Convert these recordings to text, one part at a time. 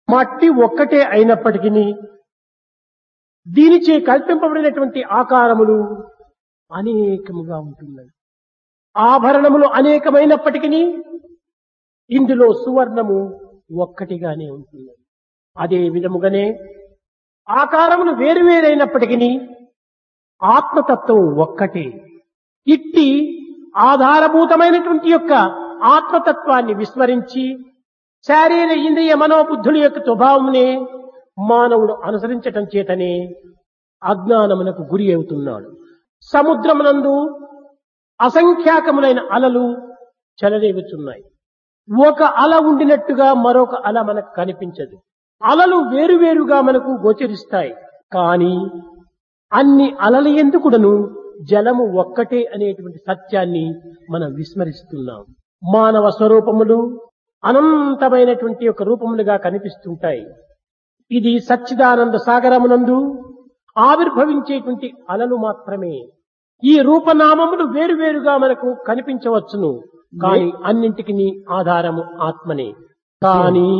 మట్టి ఒక్కటే అయినప్పటికీ దీనిచే కల్పింపబడినటువంటి ఆకారములు అనేకముగా ఉంటున్నాయి ఆభరణములు అనేకమైనప్పటికీ ఇందులో సువర్ణము ఒక్కటిగానే ఉంటుంది అదే విధముగానే ఆకారములు వేరువేరైనప్పటికీ ఆత్మతత్వం ఒక్కటే ఇట్టి ఆధారభూతమైనటువంటి యొక్క ఆత్మతత్వాన్ని విస్మరించి శారీర ఇంద్రియ మనోబుద్ధుల యొక్క స్వభావమునే మానవుడు అనుసరించటం చేతనే అజ్ఞానమునకు గురి అవుతున్నాడు సముద్రమునందు అసంఖ్యాకములైన అలలు చెలరేగుచున్నాయి ఒక అల ఉండినట్టుగా మరొక అల మనకు కనిపించదు అలలు వేరువేరుగా మనకు గోచరిస్తాయి కానీ అన్ని అలల ఎందుకుడను జలము ఒక్కటే అనేటువంటి సత్యాన్ని మనం విస్మరిస్తున్నాం మానవ స్వరూపములు అనంతమైనటువంటి ఒక రూపములుగా కనిపిస్తుంటాయి ఇది సచ్చిదానంద సాగరమునందు ఆవిర్భవించేటువంటి అలలు మాత్రమే ఈ రూపనామములు వేరువేరుగా మనకు కనిపించవచ్చును కానీ అన్నింటికి ఆధారము ఆత్మనే కానీ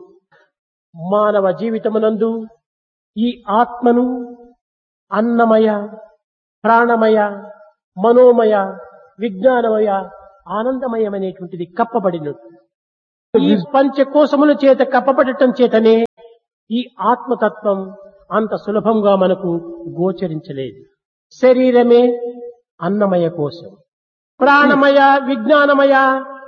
మానవ జీవితమునందు ఈ ఆత్మను అన్నమయ ప్రాణమయ మనోమయ విజ్ఞానమయ ఆనందమయమనేటువంటిది కప్పబడినట్టు ఈ పంచకోశముల చేత కప్పబడటం చేతనే ఈ ఆత్మతత్వం అంత సులభంగా మనకు గోచరించలేదు శరీరమే అన్నమయ కోశం ప్రాణమయ విజ్ఞానమయ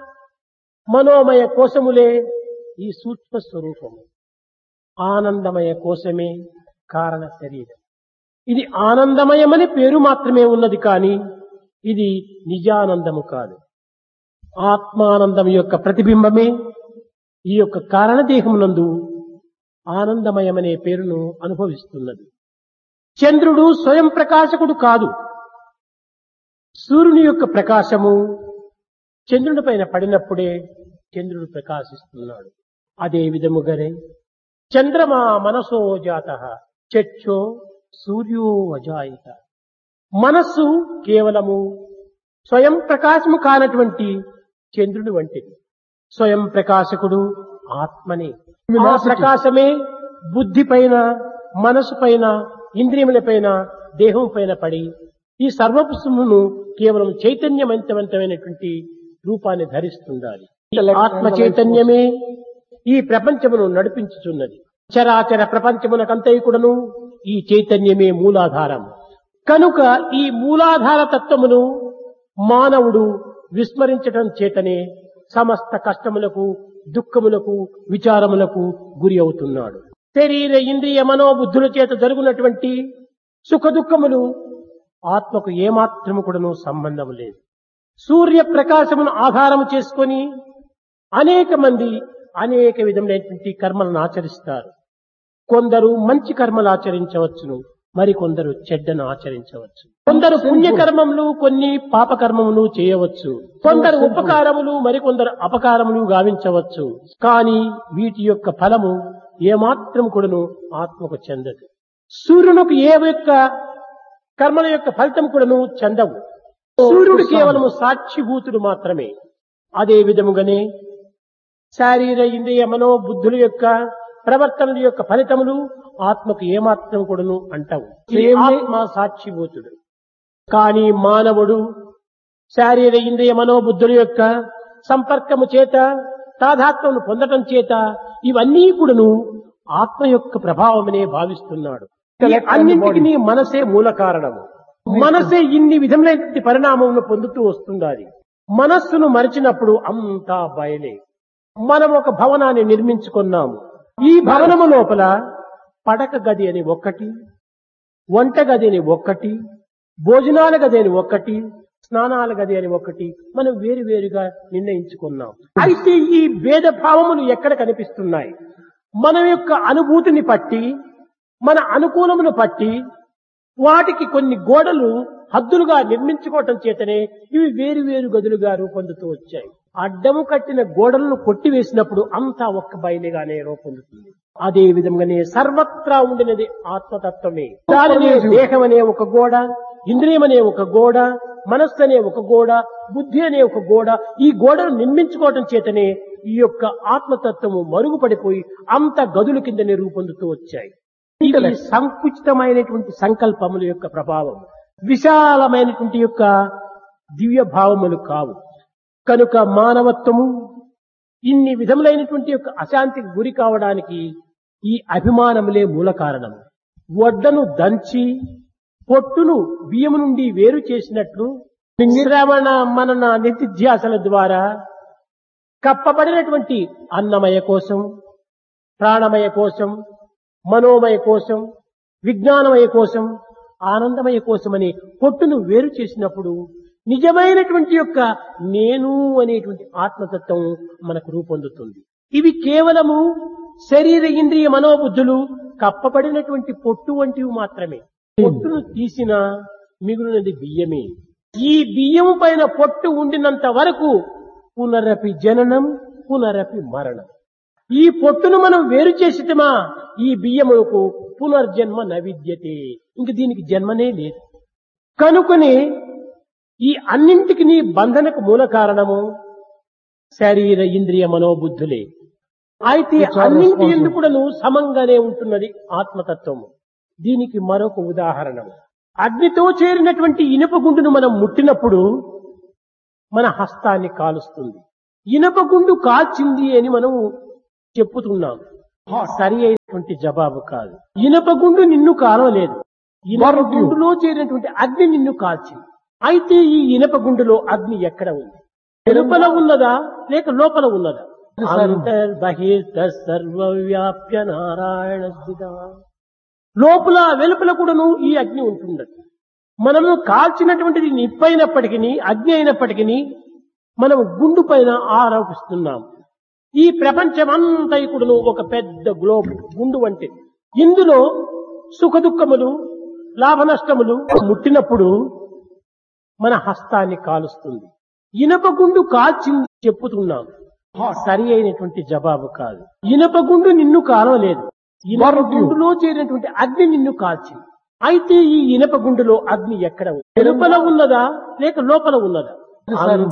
మనోమయ కోశములే ఈ సూక్ష్మ స్వరూపము ఆనందమయ కోశమే కారణ శరీరం ఇది ఆనందమయమని పేరు మాత్రమే ఉన్నది కానీ ఇది నిజానందము కాదు ఆత్మానందం యొక్క ప్రతిబింబమే ఈ యొక్క కారణదేహమునందు ఆనందమయమనే పేరును అనుభవిస్తున్నది చంద్రుడు స్వయం ప్రకాశకుడు కాదు సూర్యుని యొక్క ప్రకాశము చంద్రుని పైన పడినప్పుడే చంద్రుడు ప్రకాశిస్తున్నాడు అదే విధముగానే చంద్రమా మనసో జాత చక్షో సూర్యో అజాయిత మనస్సు కేవలము స్వయం ప్రకాశము కానటువంటి చంద్రుని వంటిది స్వయం ప్రకాశకుడు ఆత్మనే ఆ ప్రకాశమే బుద్ధి పైన మనసు పైన ఇంద్రియముల పైన దేహం పైన పడి ఈ సర్వపుష్పమును కేవలం చైతన్యవంతమైనటువంటి రూపాన్ని ధరిస్తుండాలి ఈ ఆత్మ చైతన్యమే ఈ ప్రపంచమును నడిపించుచున్నది చరాచర ప్రపంచమునకంతయుకుడను ఈ చైతన్యమే మూలాధారం కనుక ఈ మూలాధార తత్వమును మానవుడు విస్మరించటం చేతనే సమస్త కష్టములకు దుఃఖములకు విచారములకు గురి అవుతున్నాడు శరీర ఇంద్రియ మనోబుద్ధుల చేత జరుగునటువంటి సుఖ దుఃఖములు ఆత్మకు ఏమాత్రము కూడాను సంబంధం లేదు సూర్య ప్రకాశమును ఆధారము చేసుకొని అనేక మంది అనేక విధములైనటువంటి కర్మలను ఆచరిస్తారు కొందరు మంచి కర్మలు ఆచరించవచ్చును మరికొందరు చెడ్డను ఆచరించవచ్చు కొందరు పుణ్యకర్మములు కొన్ని పాపకర్మములు చేయవచ్చు కొందరు ఉపకారములు మరికొందరు అపకారములు గావించవచ్చు కానీ వీటి యొక్క ఫలము ఏమాత్రం కూడాను ఆత్మకు చెందదు సూర్యునికి ఏ యొక్క కర్మల యొక్క ఫలితం కూడాను చెందవు సూర్యుడు కేవలము సాక్షిభూతుడు మాత్రమే అదే విధముగానే శారీర ఇంద్రియ మనోబుద్ధుల యొక్క ప్రవర్తనల యొక్క ఫలితములు ఆత్మకు ఏమాత్రం కూడాను అంటావు ఇది ఆత్మ సాక్షిభూతుడు కానీ మానవుడు శారీర ఇంద్రియ మనోబుద్ధుల యొక్క సంపర్కము చేత తాదాత్మను పొందటం చేత ఇవన్నీ కూడాను ఆత్మ యొక్క ప్రభావమనే భావిస్తున్నాడు ఈ అన్నింటికి మనసే మూల కారణము మనసే ఇన్ని విధములైన పరిణామమును పొందుతూ వస్తుండాలి మనస్సును మరిచినప్పుడు అంతా బయలే మనం ఒక భవనాన్ని నిర్మించుకున్నాము ఈ భవనము లోపల పడక గది అని ఒక్కటి వంట గది అని ఒక్కటి భోజనాల గది అని ఒక్కటి స్నానాల గది అని ఒకటి మనం వేరు వేరుగా నిర్ణయించుకున్నాం అయితే ఈ భేద భావములు ఎక్కడ కనిపిస్తున్నాయి మన యొక్క అనుభూతిని పట్టి మన అనుకూలమును పట్టి వాటికి కొన్ని గోడలు హద్దులుగా నిర్మించుకోవటం చేతనే ఇవి వేరు వేరు గదులుగా రూపొందుతూ వచ్చాయి అడ్డము కట్టిన గోడలను కొట్టివేసినప్పుడు అంతా ఒక్క బయలుగానే రూపొందుతుంది అదే విధంగానే సర్వత్రా ఉండినది ఆత్మతత్వమే దానిని దేహం అనే ఒక గోడ ఇంద్రియం అనే ఒక గోడ మనస్సు అనే ఒక గోడ బుద్ధి అనే ఒక గోడ ఈ గోడను నిర్మించుకోవటం చేతనే ఈ యొక్క ఆత్మతత్వము మరుగుపడిపోయి అంత గదుల కిందనే రూపొందుతూ వచ్చాయి ఇది సంకుచితమైనటువంటి సంకల్పముల యొక్క ప్రభావం విశాలమైనటువంటి యొక్క దివ్య భావములు కావు కనుక మానవత్వము ఇన్ని విధములైనటువంటి యొక్క అశాంతికి గురి కావడానికి ఈ అభిమానములే మూల కారణం వడ్డను దంచి పొట్టును బియ్యము నుండి వేరు చేసినట్లు శ్రవణ మనన నిత్యాసల ద్వారా కప్పబడినటువంటి అన్నమయ కోసం ప్రాణమయ కోసం మనోమయ కోసం విజ్ఞానమయ కోసం ఆనందమయ కోసమని పొట్టును వేరు చేసినప్పుడు నిజమైనటువంటి యొక్క నేను అనేటువంటి ఆత్మతత్వం మనకు రూపొందుతుంది ఇవి కేవలము శరీర ఇంద్రియ మనోబుద్ధులు కప్పబడినటువంటి పొట్టు వంటివి మాత్రమే పొట్టును తీసిన మిగులునది బియ్యమే ఈ బియ్యం పైన పొట్టు ఉండినంత వరకు పునరపి జననం పునరపి మరణం ఈ పొట్టును మనం వేరు చేసిటమా ఈ బియ్యములకు పునర్జన్మ నవిద్యతే ఇంక దీనికి జన్మనే లేదు కనుకొని ఈ అన్నింటికి నీ బంధనకు మూల కారణము శరీర ఇంద్రియ మనోబుద్ధులే అయితే అన్నింటి ఎందుకు కూడాను సమంగానే ఉంటున్నది ఆత్మతత్వము దీనికి మరొక ఉదాహరణ అగ్నితో చేరినటువంటి ఇనుప గుండును మనం ముట్టినప్పుడు మన హస్తాన్ని కాలుస్తుంది ఇనుప గుండు కాల్చింది అని మనం చెప్పుతున్నాం సరి అయినటువంటి జవాబు కాదు ఇనుప గుండు నిన్ను కాలవలేదు ఇనుప గుండులో చేరినటువంటి అగ్ని నిన్ను కాల్చింది అయితే ఈ ఇనుప గుండులో అగ్ని ఎక్కడ ఉంది వెలుపల ఉన్నదా లేక లోపల ఉన్నదా అంతర్బహిర్త సర్వవ్యాప్య నారాయణ స్థిత లోపల వెలుపల కూడాను ఈ అగ్ని ఉంటున్నది మనము కాల్చినటువంటిది నిప్పైనప్పటికీ అగ్ని అయినప్పటికీ మనం గుండు పైన ఆరోపిస్తున్నాం ఈ ప్రపంచమంతా కూడాను ఒక పెద్ద గ్లోబ్ గుండు వంటి ఇందులో సుఖ దుఃఖములు లాభ నష్టములు ముట్టినప్పుడు మన హస్తాన్ని కాలుస్తుంది ఇనప గుండు కాల్చింది చెప్పుతున్నాం సరి అయినటువంటి జవాబు కాదు ఇనప గుండు నిన్ను కాలవలేదు ఇనప గుండులో చేరినటువంటి అగ్ని నిన్ను కాల్చింది అయితే ఈ ఇనప గుండులో అగ్ని ఎక్కడ ఉంది వెలుపల ఉన్నదా లేక లోపల ఉన్నదా